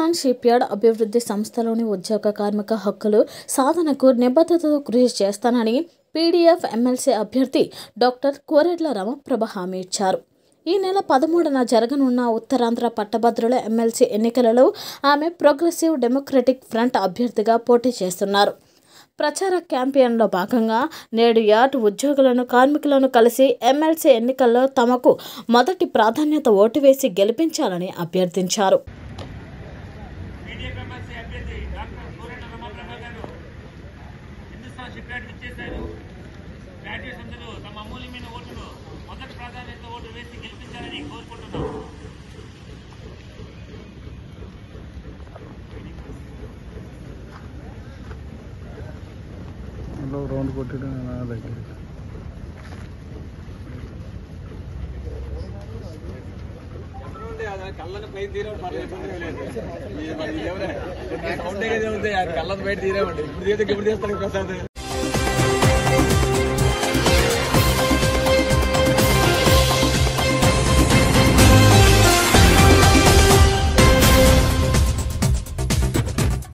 Oman shipyard అభివృద్ధి సంస్థలోని ఉద్యోగ కార్మిక హక్కులు సాధనకు నిబద్ధతతో కృషి చేస్తానని పీడీఎఫ్ ఎమ్మెల్సీ అభ్యర్థి డాక్టర్ కోరెడ్ల రమప్రభ హామీ ఇచ్చారు ఈ నెల పదమూడున జరగనున్న ఉత్తరాంధ్ర పట్టభద్రుల ఎమ్మెల్సీ ఎన్నికలలో ఆమె ప్రోగ్రెసివ్ డెమోక్రటిక్ ఫ్రంట్ అభ్యర్థిగా పోటీ చేస్తున్నారు ప్రచార క్యాంపెయిన్లో భాగంగా నేడు యార్డ్ ఉద్యోగులను కార్మికులను కలిసి ఎమ్మెల్సీ ఎన్నికల్లో తమకు మొదటి ప్రాధాన్యత ఓటు వేసి గెలిపించాలని అభ్యర్థించారు పీడీఎఫ్ ఎమ్మెల్సీ అభ్యర్థి డాక్టర్ సూర్యన రమాప్రభ గారు హిందుస్థాన్ షిప్ యార్డ్ ఇచ్చేశారు గ్రాడ్యుయేట్స్ అందరూ తమ అమూల్యమైన ఓటును మొదటి ప్రాధాన్యత ఓటు వేసి గెలిపించాలని కోరుకుంటున్నాం మళ్ళీ రౌండ్ కొట్టడం నా దగ్గర కళ్ళను బయట తీరే పర్లేదు సౌండ్ ఏదో ఉంది కళ్ళను బయట తీరేమండి ఇప్పుడు తీస్తే ఇప్పుడు తీస్తాడు ప్రసాద్